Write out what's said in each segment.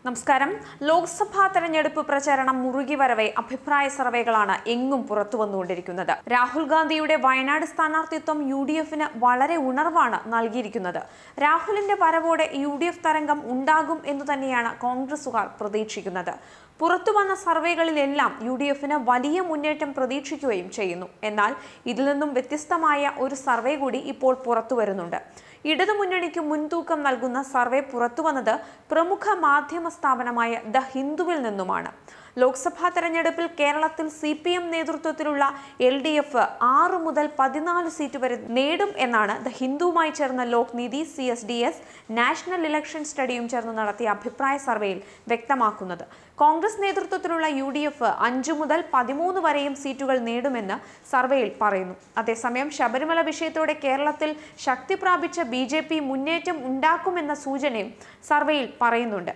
നമസ്കാരം ലോക്സഭാ തെരഞ്ഞെടുപ്പ് പ്രചാരണം മുറുകി വരവെ അഭിപ്രായ സർവേകളാണ് എങ്ങും പുറത്തു വന്നുകൊണ്ടിരിക്കുന്നത് രാഹുൽ ഗാന്ധിയുടെ വയനാട് സ്ഥാനാർത്ഥിത്വം യു ഡി എഫിന് വളരെ ഉണർവാണ് നൽകിയിരിക്കുന്നത് രാഹുലിന്റെ വരവോടെ യു ഡി എഫ് തരംഗം ഉണ്ടാകും എന്ന് തന്നെയാണ് കോൺഗ്രസുകാർ പ്രതീക്ഷിക്കുന്നത് പുറത്തു വന്ന സർവേകളിലെല്ലാം യു ഡി എഫിന് വലിയ മുന്നേറ്റം പ്രതീക്ഷിക്കുകയും ചെയ്യുന്നു എന്നാൽ ഇതിൽ നിന്നും വ്യത്യസ്തമായ ഒരു സർവേ കൂടി ഇപ്പോൾ പുറത്തു വരുന്നുണ്ട് ഇടതുമുന്നണിക്ക് മുൻതൂക്കം നൽകുന്ന സർവേ പുറത്തുവന്നത് പ്രമുഖ മാധ്യമ സ്ഥാപനമായ ദ ഹിന്ദുവിൽ നിന്നുമാണ് ലോക്സഭാ തെരഞ്ഞെടുപ്പിൽ കേരളത്തിൽ സി പി എം നേതൃത്വത്തിലുള്ള എൽ ഡി എഫ് ആറ് മുതൽ പതിനാല് സീറ്റ് വരെ നേടും എന്നാണ് ദ ഹിന്ദുവുമായി ചേർന്ന ലോക് നീതി C S D S national election സ്റ്റഡിയും ചേർന്ന് നടത്തിയ അഭിപ്രായ സർവേയിൽ വ്യക്തമാക്കുന്നത് കോൺഗ്രസ് നേതൃത്വത്തിലുള്ള യു ഡി എഫ് അഞ്ചു മുതൽ പതിമൂന്ന് വരെയും സീറ്റുകൾ നേടുമെന്ന് സർവേയിൽ പറയുന്നു അതേസമയം ശബരിമല വിഷയത്തോടെ കേരളത്തിൽ ശക്തി പ്രാപിച്ച ബി ജെ പി മുന്നേറ്റം ഉണ്ടാക്കുമെന്ന സൂചനയും സർവേയിൽ പറയുന്നുണ്ട്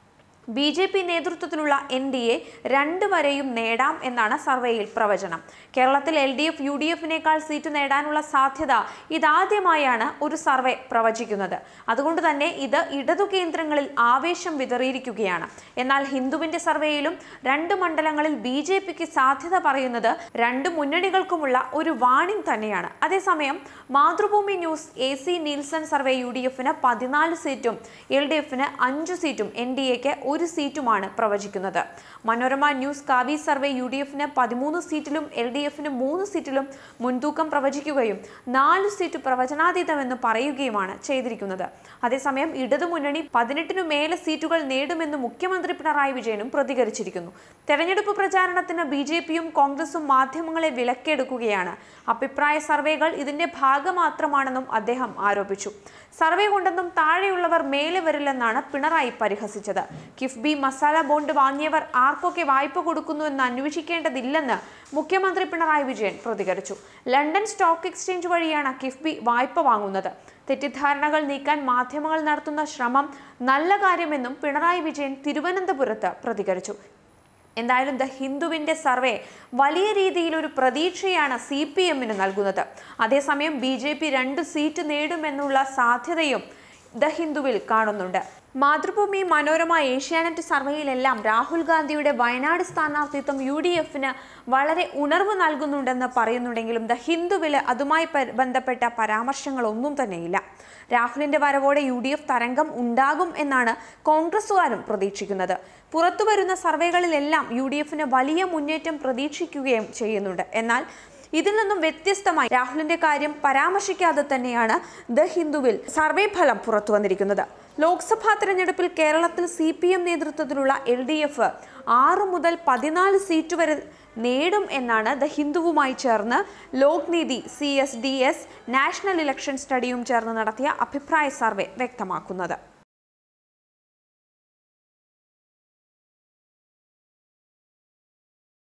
ബി ജെ പി നേതൃത്വത്തിലുള്ള എൻ ഡി എ രണ്ട് വരെയും നേടാം എന്നാണ് സർവേയിൽ പ്രവചനം കേരളത്തിൽ L D F U D എഫിനേക്കാൾ സീറ്റ് നേടാനുള്ള സാധ്യത ഇതാദ്യമായാണ് ഒരു സർവേ പ്രവചിക്കുന്നത് അതുകൊണ്ട് തന്നെ ഇത് ഇടതു കേന്ദ്രങ്ങളിൽ ആവേശം വിതറിയിരിക്കുകയാണ് എന്നാൽ ഹിന്ദുവിന്റെ സർവേയിലും രണ്ട് മണ്ഡലങ്ങളിൽ ബി ജെ പിക്ക് സാധ്യത പറയുന്നത് രണ്ട് മുന്നണികൾക്കുമുള്ള ഒരു വാണിംഗ് തന്നെയാണ് അതേസമയം Mathrubhumi news A C Nielsen survey U D എഫിന് പതിനാല് സീറ്റും എൽ ഡി എഫിന് അഞ്ച് സീറ്റും എൻ ഡി എക്ക് ഒരു സീറ്റുമാണ് പ്രവചിക്കുന്നത് മനോരമ ന്യൂസ് കാവി സർവേ യു ഡി എഫിന് പതിമൂന്ന് സീറ്റിലും എൽ ഡി എഫിന് മൂന്ന് സീറ്റിലും മുൻതൂക്കം പ്രവചിക്കുകയും നാല് സീറ്റ് പ്രവചനാതീതമെന്ന് പറയുകയുമാണ് ചെയ്തിരിക്കുന്നത് അതേസമയം ഇടതുമുന്നണി പതിനെട്ടിനു മേലെ സീറ്റുകൾ നേടുമെന്ന് മുഖ്യമന്ത്രി പിണറായി വിജയനും പ്രതികരിച്ചിരിക്കുന്നു തെരഞ്ഞെടുപ്പ് പ്രചാരണത്തിന് ബി ജെ പിയും കോൺഗ്രസും മാധ്യമങ്ങളെ വിലക്കെടുക്കുകയാണ് അഭിപ്രായ സർവേകൾ ഇതിന്റെ ഭാഗം മാത്രമാണെന്നും അദ്ദേഹം ആരോപിച്ചു സർവേ കൊണ്ടൊന്നും താഴെയുള്ളവർ മേലെ വരില്ലെന്നാണ് പിണറായി പരിഹസിച്ചത് കിഫ്ബി മസാല ബോണ്ട് വാങ്ങിയവർ ആർക്കൊക്കെ വായ്പ കൊടുക്കുന്നു എന്ന് അന്വേഷിക്കേണ്ടതില്ലെന്ന് മുഖ്യമന്ത്രി പിണറായി വിജയൻ പ്രതികരിച്ചു ലണ്ടൻ സ്റ്റോക്ക് എക്സ്ചേഞ്ച് വഴിയാണ് കിഫ്ബി വായ്പ വാങ്ങുന്നത് തെറ്റിദ്ധാരണകൾ നീക്കാൻ മാധ്യമങ്ങൾ നടത്തുന്ന ശ്രമം നല്ല കാര്യമെന്നും പിണറായി വിജയൻ തിരുവനന്തപുരത്ത് പ്രതികരിച്ചു എന്തായാലും ദ ഹിന്ദുവിന്റെ സർവേ വലിയ രീതിയിൽ ഒരു പ്രതീക്ഷയാണ് സി പി എമ്മിന് നൽകുന്നത് അതേസമയം ബി ജെ പി രണ്ട് സീറ്റ് നേടുമെന്നുള്ള സാധ്യതയും ദ ഹിന്ദുവിൽ കാണുന്നുണ്ട് മാതൃഭൂമി മനോരമ ഏഷ്യാനെറ്റ് സർവേയിലെല്ലാം രാഹുൽ ഗാന്ധിയുടെ വയനാട് സ്ഥാനാർത്ഥിത്വം യു ഡി എഫിന് വളരെ ഉണർവ് നൽകുന്നുണ്ടെന്ന് പറയുന്നുണ്ടെങ്കിലും ദ ഹിന്ദുവിൽ അതുമായി പ- ബന്ധപ്പെട്ട പരാമർശങ്ങളൊന്നും തന്നെയില്ല രാഹുലിന്റെ വരവോടെ യു ഡി എഫ് തരംഗം ഉണ്ടാകും എന്നാണ് കോൺഗ്രസുകാരും പ്രതീക്ഷിക്കുന്നത് പുറത്തുവരുന്ന സർവേകളിലെല്ലാം യു ഡി എഫിന് വലിയ മുന്നേറ്റം പ്രതീക്ഷിക്കുകയും ചെയ്യുന്നുണ്ട് എന്നാൽ ഇതിൽ നിന്നും വ്യത്യസ്തമായി രാഹുലിന്റെ കാര്യം പരാമർശിക്കാതെ തന്നെയാണ് ദ ഹിന്ദുവിൽ സർവേ ഫലം പുറത്തു വന്നിരിക്കുന്നത് ലോക്സഭാ തെരഞ്ഞെടുപ്പിൽ കേരളത്തിൽ സി പി എം നേതൃത്വത്തിലുള്ള എൽ ഡി എഫ് ആറ് മുതൽ പതിനാല് സീറ്റ് വരെ നേടും എന്നാണ് ദ ഹിന്ദുവുമായി ചേർന്ന് ലോക് നീതി C S D S national election സ്റ്റഡിയും ചേർന്ന് നടത്തിയ അഭിപ്രായ സർവേ വ്യക്തമാക്കുന്നത്